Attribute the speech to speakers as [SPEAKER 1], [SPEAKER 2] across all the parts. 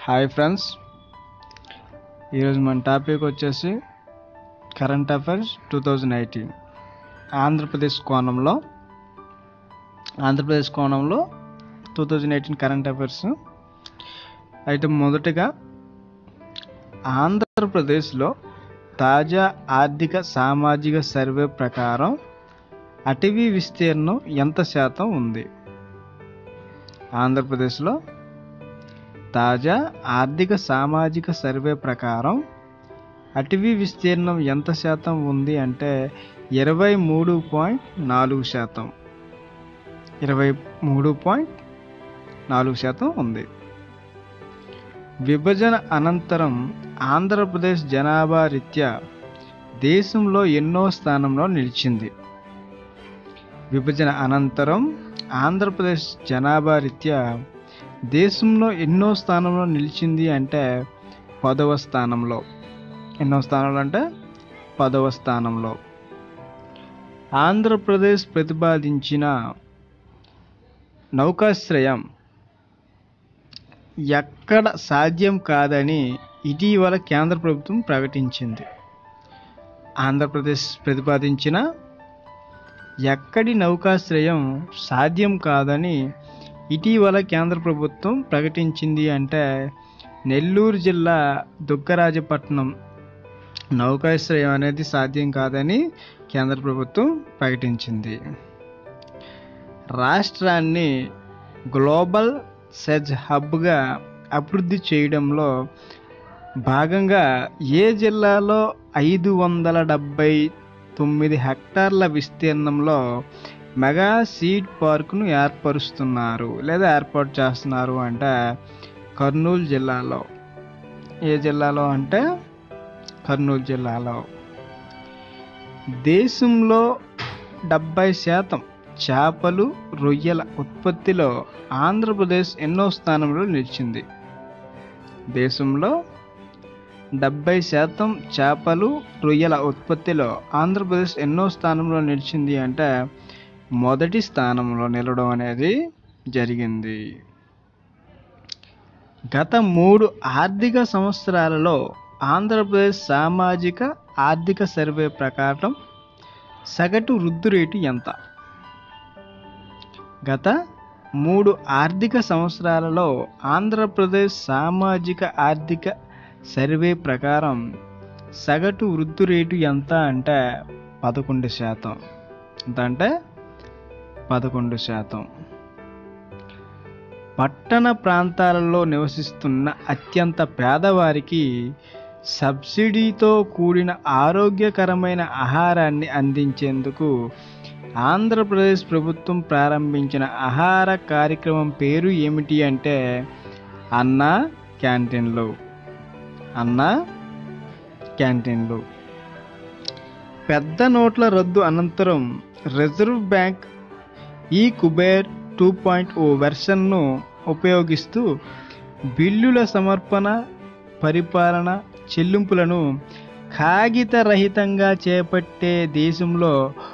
[SPEAKER 1] hi friends ఈరోజు మన topic వచ్చేసి current affairs two thousand eighteen Andhra Pradesh కోణంలో ఆంధ్రప్రదేశ్ కోణంలో two thousand eighteen current affairs అయితే మొదటగా ఆంధ్రప్రదేశ్లో తాజా ఆర్థిక సామాజిక సర్వే ప్రకారం అటవీ విస్తీర్ణం ఎంత శాతం ఉంది ఆంధ్రప్రదేశ్లో తాజా ఆర్థిక సామాజిక సర్వే ప్రకారం అటవీ విస్తీర్ణం ఎంత శాతం ఉంది అంటే ఇరవై మూడు పాయింట్ నాలుగు శాతం ఇరవై మూడు పాయింట్ నాలుగు శాతం ఉంది విభజన అనంతరం ఆంధ్రప్రదేశ్ జనాభా రీత్యా దేశంలో ఎన్నో స్థానంలో నిలిచింది విభజన అనంతరం ఆంధ్రప్రదేశ్ జనాభా రీత్యా దేశంలో ఎన్నో స్థానంలో నిలిచింది అంటే పదవ స్థానంలో ఎన్నో స్థానంలో అంటే పదవ స్థానంలో ఆంధ్రప్రదేశ్ ప్రతిపాదించిన నౌకాశ్రయం ఎక్కడ సాధ్యం కాదని ఇటీవల కేంద్ర ప్రభుత్వం ప్రకటించింది ఆంధ్రప్రదేశ్ ప్రతిపాదించిన ఎక్కడి నౌకాశ్రయం సాధ్యం కాదని ఇటీవల కేంద్ర ప్రభుత్వం ప్రకటించింది అంటే నెల్లూరు జిల్లా దుగ్గరాజపట్నం నౌకాశ్రయం అనేది సాధ్యం కాదని కేంద్ర ప్రభుత్వం ప్రకటించింది రాష్ట్రాన్ని గ్లోబల్ సెజ్ హబ్గా అభివృద్ధి చేయడంలో భాగంగా ఏ జిల్లాలో ఐదు వందల డెబ్బై తొమ్మిది హెక్టార్ల విస్తీర్ణంలో మెగా సీడ్ పార్కును ఏర్పరుస్తున్నారు లేదా ఏర్పాటు చేస్తున్నారు అంటే కర్నూలు జిల్లాలో ఏ జిల్లాలో అంటే కర్నూలు జిల్లాలో దేశంలో డెబ్బై శాతం చేపలు రొయ్యల ఉత్పత్తిలో ఆంధ్రప్రదేశ్ ఎన్నో స్థానంలో నిలిచింది దేశంలో డెబ్బై శాతం చేపలు రొయ్యల ఉత్పత్తిలో ఆంధ్రప్రదేశ్ ఎన్నో స్థానంలో నిలిచింది అంటే మొదటి స్థానంలో నిలవడం అనేది జరిగింది గత మూడు ఆర్థిక సంవత్సరాలలో ఆంధ్రప్రదేశ్ సామాజిక ఆర్థిక సర్వే ప్రకారం సగటు వృద్ధి రేటు ఎంత గత మూడు ఆర్థిక సంవత్సరాలలో ఆంధ్రప్రదేశ్ సామాజిక ఆర్థిక సర్వే ప్రకారం సగటు వృద్ధి రేటు ఎంత అంటే పదకొండు శాతం ఎంత అంటే పదకొండు శాతం పట్టణ ప్రాంతాలలో నివసిస్తున్న అత్యంత పేదవారికి సబ్సిడీతో కూడిన ఆరోగ్యకరమైన ఆహారాన్ని అందించేందుకు ఆంధ్రప్రదేశ్ ప్రభుత్వం ప్రారంభించిన ఆహార కార్యక్రమం పేరు ఏమిటి అంటే అన్న క్యాంటీన్లు అన్న క్యాంటీన్లు పెద్ద నోట్ల రద్దు అనంతరం reserve bank e Kuber two point O వెర్షన్ను ఉపయోగిస్తూ బిల్లుల సమర్పణ పరిపాలన చెల్లింపులను కాగితరహితంగా చేపట్టే దేశంలో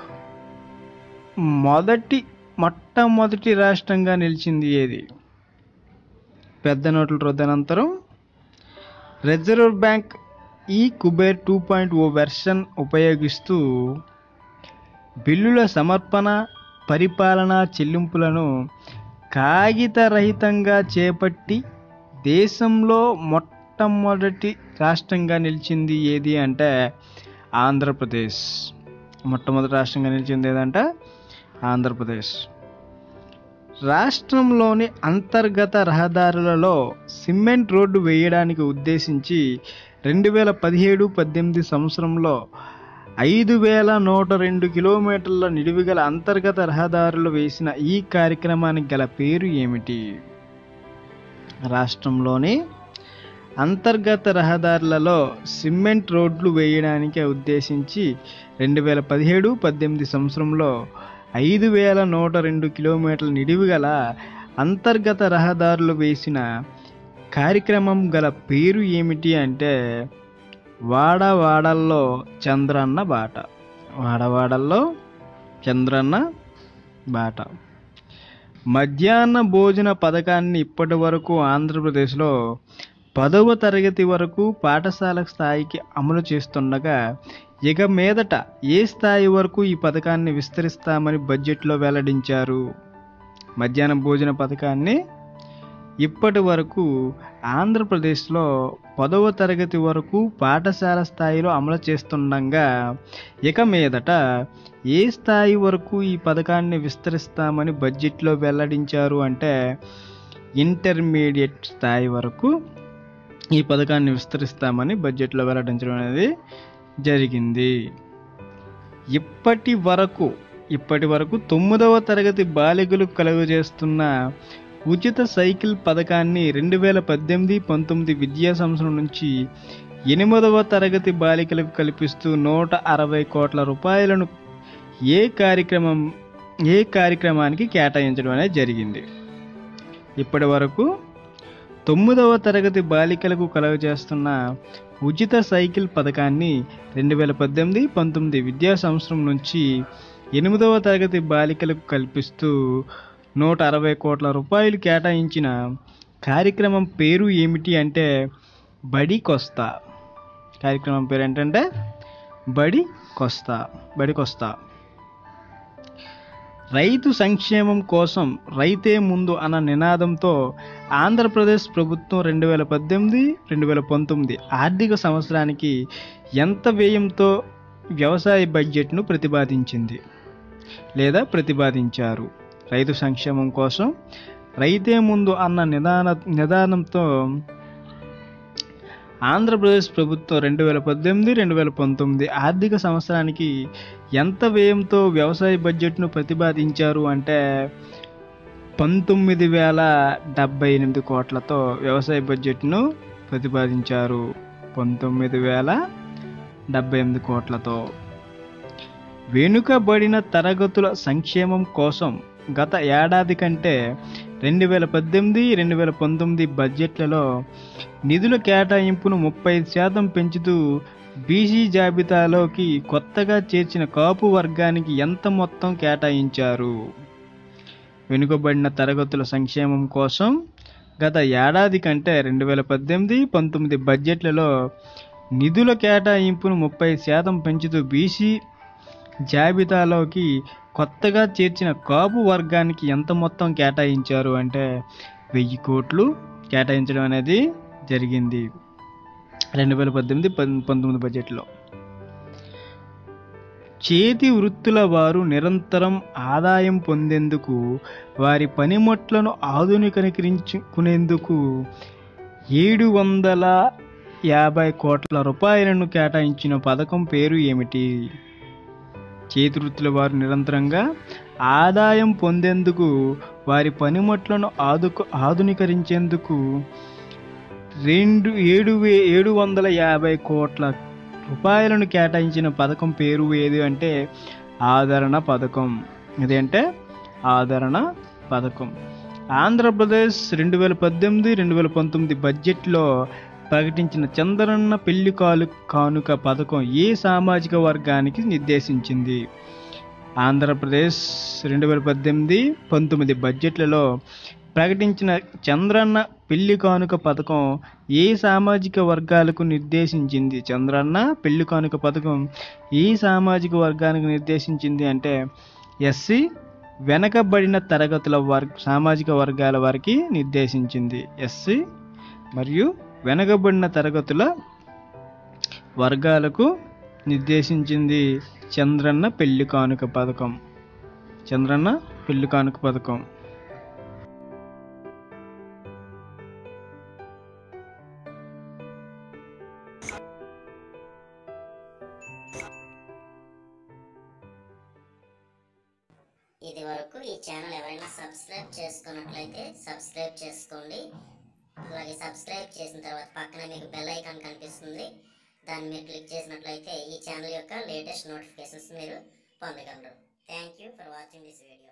[SPEAKER 1] మొదటి మొట్టమొదటి రాష్ట్రంగా నిలిచింది ఏది పెద్ద నోట్ల రద్దు అనంతరం reserve bank e Kuber two point O version ఉపయోగిస్తూ బిల్లుల సమర్పణ పరిపాలన చెల్లింపులను కాగితరహితంగా చేపట్టి దేశంలో మొట్టమొదటి రాష్ట్రంగా నిలిచింది ఏది అంటే ఆంధ్రప్రదేశ్ మొట్టమొదటి రాష్ట్రంగా నిలిచింది ఏదంటే ఆంధ్రప్రదేశ్ రాష్ట్రంలోని అంతర్గత రహదారులలో సిమెంట్ రోడ్డు వేయడానికి ఉద్దేశించి రెండు వేల పదిహేడు పద్దెనిమిది సంవత్సరంలో ఐదు వేల నూట రెండు కిలోమీటర్ల నిడివిగల అంతర్గత రహదారులు వేసిన ఈ కార్యక్రమానికి గల పేరు ఏమిటి రాష్ట్రంలోని అంతర్గత రహదారులలో సిమెంట్ రోడ్లు వేయడానికి ఉద్దేశించి రెండు వేల పదిహేడు పద్దెనిమిది సంవత్సరంలో ఐదు వేల నూట రెండు కిలోమీటర్ల నిడివిగల అంతర్గత రహదారులు వేసిన కార్యక్రమం గల పేరు ఏమిటి అంటే వాడవాడల్లో చంద్రన్న బాట వాడవాడల్లో చంద్రన్న బాట మధ్యాహ్న భోజన పథకాన్ని ఇప్పటి వరకు ఆంధ్రప్రదేశ్లో పదవ తరగతి వరకు పాఠశాల స్థాయికి అమలు చేస్తుండగా ఇక మీదట ఏ స్థాయి వరకు ఈ పథకాన్ని విస్తరిస్తామని బడ్జెట్లో వెల్లడించారు మధ్యాహ్నం భోజన పథకాన్ని ఇప్పటి వరకు ఆంధ్రప్రదేశ్లో పదవ తరగతి వరకు పాఠశాల స్థాయిలో అమలు చేస్తుండగా ఇక మీదట ఏ స్థాయి వరకు ఈ పథకాన్ని విస్తరిస్తామని బడ్జెట్లో వెల్లడించారు అంటే ఇంటర్మీడియట్ స్థాయి వరకు ఈ పథకాన్ని విస్తరిస్తామని బడ్జెట్లో వెల్లడించడం అనేది జరిగింది ఇప్పటి వరకు ఇప్పటి వరకు తొమ్మిదవ తరగతి బాలికలు కలుగజేస్తున్న ఉచిత సైకిల్ పథకాన్ని రెండు వేల పద్దెనిమిది పంతొమ్మిది విద్యా సంవత్సరం నుంచి ఎనిమిదవ తరగతి బాలికలకు కల్పిస్తూ నూట అరవై కోట్ల రూపాయలను ఏ కార్యక్రమం ఏ కార్యక్రమానికి కేటాయించడం అనేది జరిగింది ఇప్పటి వరకు తొమ్మిదవ తరగతి బాలికలకు కలుగజేస్తున్న ఉచిత సైకిల్ పథకాన్ని రెండు వేల పద్దెనిమిది పంతొమ్మిది విద్యా సంవత్సరం నుంచి ఎనిమిదవ తరగతి బాలికలకు కల్పిస్తూ నూట అరవై కోట్ల రూపాయలు కేటాయించిన కార్యక్రమం పేరు ఏమిటి అంటే బడి కొస్తా కార్యక్రమం పేరు ఏంటంటే బడి కొస్తా బడి కొస్తా రైతు సంక్షేమం కోసం రైతే ముందు అన్న నినాదంతో ఆంధ్రప్రదేశ్ ప్రభుత్వం రెండు వేల పద్దెనిమిది రెండు వేల పంతొమ్మిది ఆర్థిక సంవత్సరానికి ఎంత వ్యయంతో వ్యవసాయ బడ్జెట్ను ప్రతిపాదించింది లేదా ప్రతిపాదించారు రైతు సంక్షేమం కోసం రైతే ముందు అన్న నిదాన నిదానంతో ఆంధ్రప్రదేశ్ ప్రభుత్వం రెండు వేల పద్దెనిమిది రెండు వేల పంతొమ్మిది ఆర్థిక సంవత్సరానికి ఎంత వ్యయంతో వ్యవసాయ బడ్జెట్ను ప్రతిపాదించారు అంటే పంతొమ్మిది వేల డెబ్బై ఎనిమిది కోట్లతో వ్యవసాయ బడ్జెట్ను ప్రతిపాదించారు పంతొమ్మిది వేల డెబ్బై ఎనిమిది కోట్లతో వెనుకబడిన తరగతుల సంక్షేమం కోసం గత ఏడాది కంటే రెండు వేల పద్దెనిమిది రెండు వేల పంతొమ్మిది బడ్జెట్లలో నిధుల కేటాయింపును ముప్పై శాతం పెంచుతూ బీసీ జాబితాలోకి కొత్తగా చేర్చిన కాపు వర్గానికి ఎంత మొత్తం కేటాయించారు వెనుకబడిన తరగతుల సంక్షేమం కోసం గత ఏడాది కంటే రెండు వేల పద్దెనిమిది పంతొమ్మిది బడ్జెట్లలో నిధుల కేటాయింపును ముప్పై శాతం పెంచుతూ బీసీ జాబితాలోకి కొత్తగా చేర్చిన కాపు వర్గానికి ఎంత మొత్తం కేటాయించారు అంటే వెయ్యి కోట్లు కేటాయించడం అనేది జరిగింది రెండు వేల పద్దెనిమిది పం- పంతొమ్మిది బడ్జెట్లో చేతి వృత్తుల వారు నిరంతరం ఆదాయం పొందేందుకు వారి పనిముట్లను ఆధునీకరించుకునేందుకు ఏడు వందల యాభై కోట్ల రూపాయలను కేటాయించిన పథకం పేరు ఏమిటి చేతి వృత్తుల వారు నిరంతరంగా ఆదాయం పొందేందుకు వారి పనిముట్లను ఆదుకు ఆధునీకరించేందుకు రెండు ఏడు వే ఏడు వందల యాభై కోట్ల రూపాయలను కేటాయించిన పథకం పేరు ఏది అంటే ఆదరణ పథకం ఇదేంటే ఆదరణ పథకం ఆంధ్రప్రదేశ్ రెండు వేల పద్దెనిమిది రెండు వేల పంతొమ్మిది బడ్జెట్లో ప్రకటించిన చంద్రన్న పెళ్లి కాలు కానుక పథకం ఏ సామాజిక వర్గానికి నిర్దేశించింది ఆంధ్రప్రదేశ్ రెండు వేల పద్దెనిమిది పంతొమ్మిది బడ్జెట్లలో ప్రకటించిన చంద్రన్న పెళ్లి కానుక పథకం ఏ సామాజిక వర్గాలకు నిర్దేశించింది చంద్రన్న పెళ్లి కానుక పథకం ఏ సామాజిక వర్గానికి నిర్దేశించింది అంటే ఎస్సీ వెనకబడిన తరగతుల వర్ సామాజిక వర్గాల వారికి నిర్దేశించింది ఎస్సీ మరియు వెనకబడిన తరగతుల వర్గాలకు నిర్దేశించింది చంద్రన్న పెళ్లి కానుక పథకం చంద్రన్న పెళ్లి కానుక పథకం
[SPEAKER 2] ఇది వరకు ఈ ఛానల్ ఎవరైనా సబ్స్క్రైబ్ చేసుకున్నట్లయితే సబ్స్క్రైబ్ చేసుకోండి అలాగే సబ్స్క్రైబ్ చేసిన తర్వాత పక్కన మీకు బెల్ ఐకాన్ కనిపిస్తుంది దాన్ని మీరు క్లిక్ చేసినట్లయితే ఈ ఛానల్ యొక్క లేటెస్ట్ నోటిఫికేషన్స్ మీరు పొందగలరు thank you for watching this video